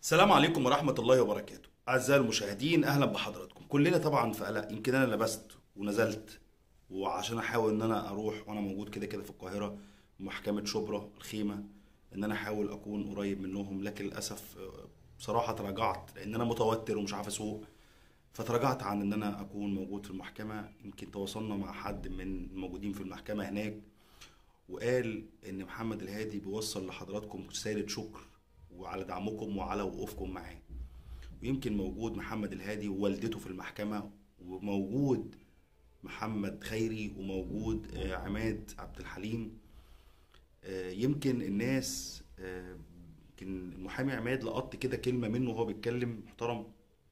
السلام عليكم ورحمة الله وبركاته أعزائي المشاهدين أهلا بحضراتكم كلنا طبعا في قلق يمكن أنا لبست ونزلت وعشان أحاول إن أنا أروح وأنا موجود كده كده في القاهرة محكمة شبرا الخيمة إن أنا أحاول أكون قريب منهم لكن للأسف آه، بصراحة تراجعت لأن أنا متوتر ومش عارف أسوق فتراجعت عن إن أنا أكون موجود في المحكمة يمكن تواصلنا مع حد من الموجودين في المحكمة هناك وقال ان محمد الهادي بيوصل لحضراتكم رساله شكر وعلى دعمكم وعلى وقوفكم معاه ويمكن موجود محمد الهادي ووالدته في المحكمه وموجود محمد خيري وموجود آه، عماد عبد الحليم آه، يمكن الناس آه، يمكن المحامي عماد لقطت كده كلمه منه وهو بيتكلم محترم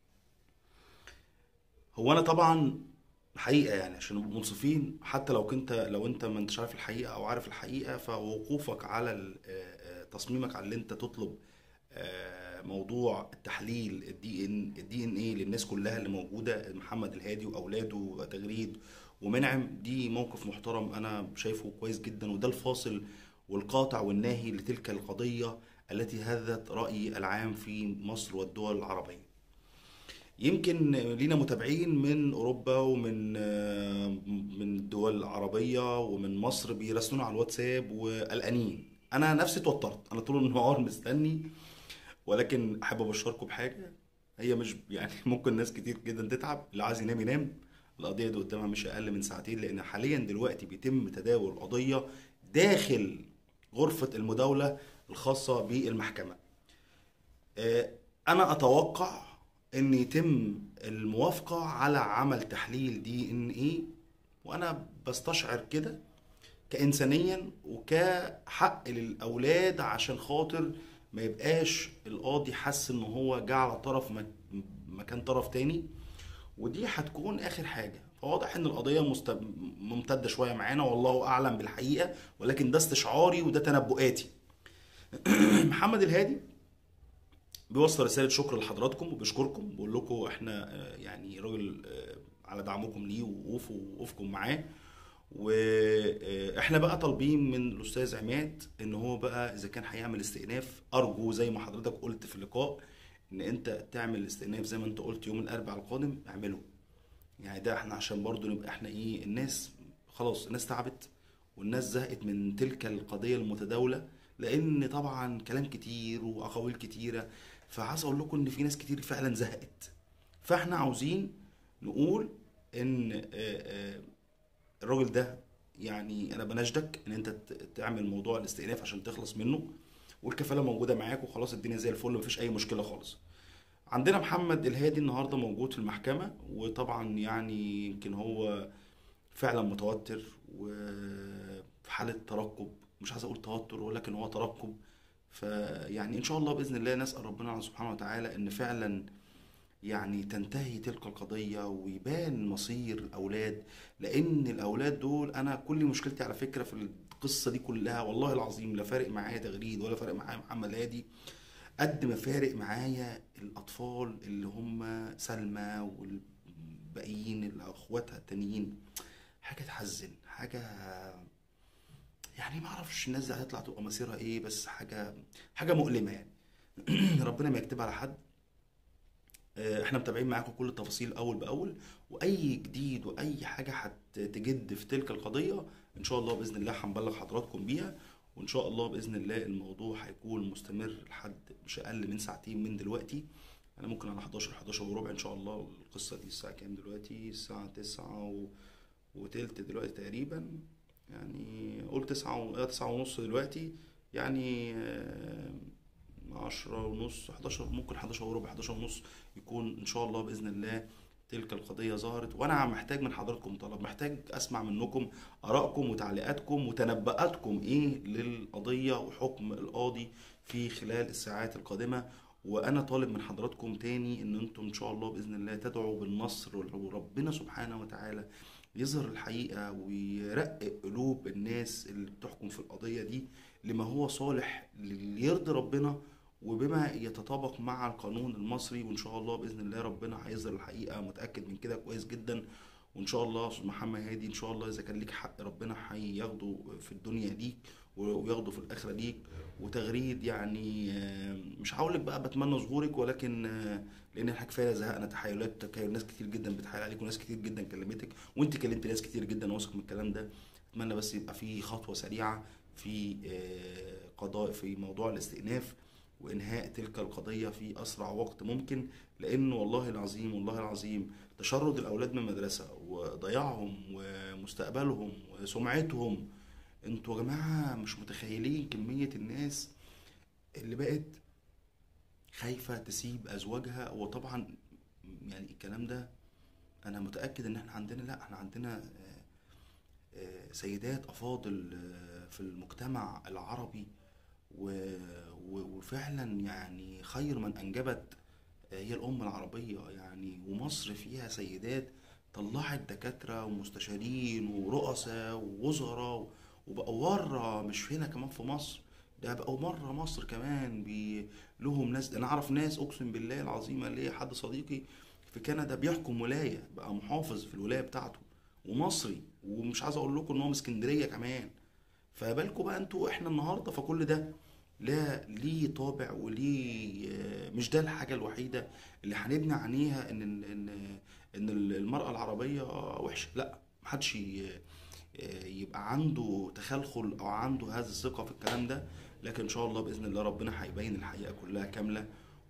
هو انا طبعا الحقيقه يعني عشان نبقى منصفين حتى لو كنت لو انت ما انتش عارف الحقيقه او عارف الحقيقه فوقوفك على ال- آه، آه، تصميمك على اللي انت تطلب آه، موضوع التحليل الدي ان الدي ان ايه للناس كلها اللي موجوده محمد الهادي واولاده وتغريد ومنعم دي موقف محترم انا شايفه كويس جدا وده الفاصل والقاطع والناهي لتلك القضيه التي هزت رايي العام في مصر والدول العربيه يمكن لينا متابعين من اوروبا ومن آه، من الدول العربيه ومن مصر بيراسلونا على الواتساب وقلقانين انا نفسي اتوترت انا طول النهار مستني ولكن احب ابشركم بحاجه هي مش يعني ممكن ناس كتير جدا تتعب اللي عايز ينام ينام القضيه دي قدامها مش اقل من ساعتين لان حاليا دلوقتي بيتم تداول قضيه داخل غرفه المداوله الخاصه بالمحكمه آه، انا اتوقع ان يتم الموافقه على عمل تحليل دي ان ايه وانا بستشعر كده كانسانيا وكحق للاولاد عشان خاطر ما يبقاش القاضي حس ان هو جه على طرف مك- مكان طرف تاني ودي هتكون اخر حاجه فواضح ان القضيه مست... ممتده شويه معانا والله اعلم بالحقيقه ولكن ده استشعاري وده تنبؤاتي محمد الهادي بيوصل رسالة شكر لحضراتكم وبيشكركم بيقول لكم احنا آه، يعني راجل آه، على دعمكم ليه ووقوفه ووقوفكم معاه واحنا بقى طالبين من الاستاذ عماد ان هو بقى اذا كان هيعمل استئناف ارجو زي ما حضرتك قلت في اللقاء ان انت تعمل استئناف زي ما انت قلت يوم الاربعاء القادم اعمله يعني ده احنا عشان برضو نبقى احنا ايه الناس خلاص الناس تعبت والناس زهقت من تلك القضية المتداولة لان طبعا كلام كتير واقاويل كتيرة فعايز اقول لكم ان في ناس كتير فعلا زهقت فاحنا عاوزين نقول ان آه، آه، الراجل ده يعني انا بناشدك ان انت ت- تعمل موضوع الاستئناف عشان تخلص منه والكفاله موجوده معاك وخلاص الدنيا زي الفل مفيش اي مشكله خالص عندنا محمد الهادي النهارده موجود في المحكمه وطبعا يعني يمكن هو فعلا متوتر وفي حاله ترقب مش عايز اقول توتر ولكن هو ترقب فيعني ان شاء الله باذن الله نسال ربنا سبحانه وتعالى ان فعلا يعني تنتهي تلك القضية ويبان مصير الأولاد لأن الأولاد دول أنا كل مشكلتي على فكرة في القصة دي كلها والله العظيم لا فارق معايا تغريد ولا فارق معايا محمد هادي قد ما فارق معايا الأطفال اللي هم سلمى والباقيين اللي أخواتها التانيين حاجة تحزن حاجة يعني ما اعرفش الناس دي هتطلع تبقى مصيرها ايه بس حاجة حاجة مؤلمة يعني ربنا ما يكتبها على حد آه، احنا متابعين معاكم كل التفاصيل اول باول واي جديد واي حاجه هتجد في تلك القضيه ان شاء الله باذن الله هنبلغ حضراتكم بيها وان شاء الله باذن الله الموضوع هيكون مستمر لحد مش اقل من ساعتين من دلوقتي انا ممكن على 11 11 وربع ان شاء الله القصه دي الساعه كام دلوقتي الساعه 9 و... وتلت دلوقتي تقريبا يعني قول 9 و... 9 ونص دلوقتي يعني آه، عشرة ونص 11 ممكن 11 وربع 11 ونص يكون ان شاء الله باذن الله تلك القضيه ظهرت وانا محتاج من حضراتكم طلب محتاج اسمع منكم ارائكم وتعليقاتكم وتنبؤاتكم ايه للقضيه وحكم القاضي في خلال الساعات القادمه وانا طالب من حضراتكم تاني ان انتم ان شاء الله باذن الله تدعوا بالنصر وربنا سبحانه وتعالى يظهر الحقيقه ويرقق قلوب الناس اللي بتحكم في القضيه دي لما هو صالح اللي يرضي ربنا وبما يتطابق مع القانون المصري وان شاء الله باذن الله ربنا هيظهر الحقيقه متاكد من كده كويس جدا وان شاء الله يا استاذ محمد هادي ان شاء الله اذا كان ليك حق ربنا هياخده في الدنيا ليك وياخده في الاخره ليك وتغريد يعني آه، مش هقول لك بقى بتمنى ظهورك ولكن آه، لان احنا كفايه زهقنا تحايلات تخيل ناس كتير جدا بتحايل عليك وناس كتير جدا كلمتك وانت كلمت ناس كتير جدا واثق من الكلام ده اتمنى بس يبقى في خطوه سريعه في آه، قضاء في موضوع الاستئناف وانهاء تلك القضيه في اسرع وقت ممكن لان والله العظيم والله العظيم تشرد الاولاد من المدرسه وضياعهم ومستقبلهم وسمعتهم انتوا يا جماعه مش متخيلين كميه الناس اللي بقت خايفه تسيب ازواجها وطبعا يعني الكلام ده انا متاكد ان احنا عندنا لا احنا عندنا آه، آه، سيدات افاضل آه، في المجتمع العربي و- و- وفعلا يعني خير من انجبت هي الأم العربية يعني ومصر فيها سيدات طلعت دكاترة ومستشارين ورؤساء ووزراء وبقوا بره مش هنا كمان في مصر ده بقوا بره مصر كمان بي لهم ناس انا اعرف ناس اقسم بالله العظيم ليا حد صديقي في كندا بيحكم ولاية بقى محافظ في الولاية بتاعته ومصري ومش عايز اقول لكم ان هو من اسكندرية كمان فبالكم بقى انتوا احنا النهارده فكل ده لا ليه طابع وليه آه، مش ده الحاجة الوحيدة اللي هنبني عليها ان ان ان المرأة العربية وحشة لا محدش ي- آه، يبقى عنده تخلخل او عنده هذه الثقة في الكلام ده لكن ان شاء الله باذن الله ربنا هيبين الحقيقة كلها كاملة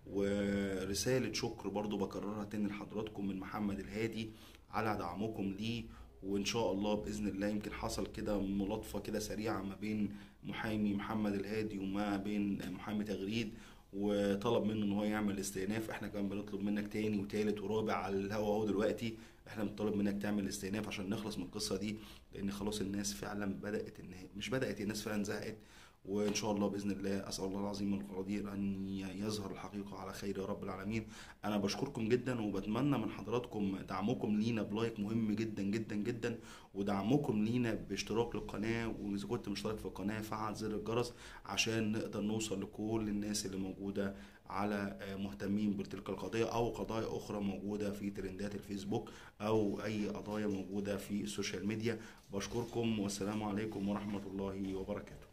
ورسالة شكر برضو بكررها تاني لحضراتكم من محمد الهادي على دعمكم ليه وان شاء الله باذن الله يمكن حصل كده ملاطفه كده سريعه ما بين محامي محمد الهادي وما بين محامي تغريد وطلب منه ان هو يعمل استئناف احنا كمان بنطلب منك تاني وتالت ورابع على الهوا اهو دلوقتي احنا بنطلب منك تعمل استئناف عشان نخلص من القصه دي لان خلاص الناس فعلا بدات ان هي- مش بدات الناس فعلا زهقت وان شاء الله باذن الله اسال الله العظيم القدير ان يظهر الحقيقه على خير يا رب العالمين انا بشكركم جدا وبتمنى من حضراتكم دعمكم لينا بلايك مهم جدا جدا جدا ودعمكم لينا باشتراك للقناه واذا كنت مشترك في القناه فعل زر الجرس عشان نقدر نوصل لكل الناس اللي موجوده على آه، مهتمين بتلك القضيه او قضايا اخرى موجوده في ترندات الفيسبوك او اي قضايا موجوده في السوشيال ميديا بشكركم والسلام عليكم ورحمه الله وبركاته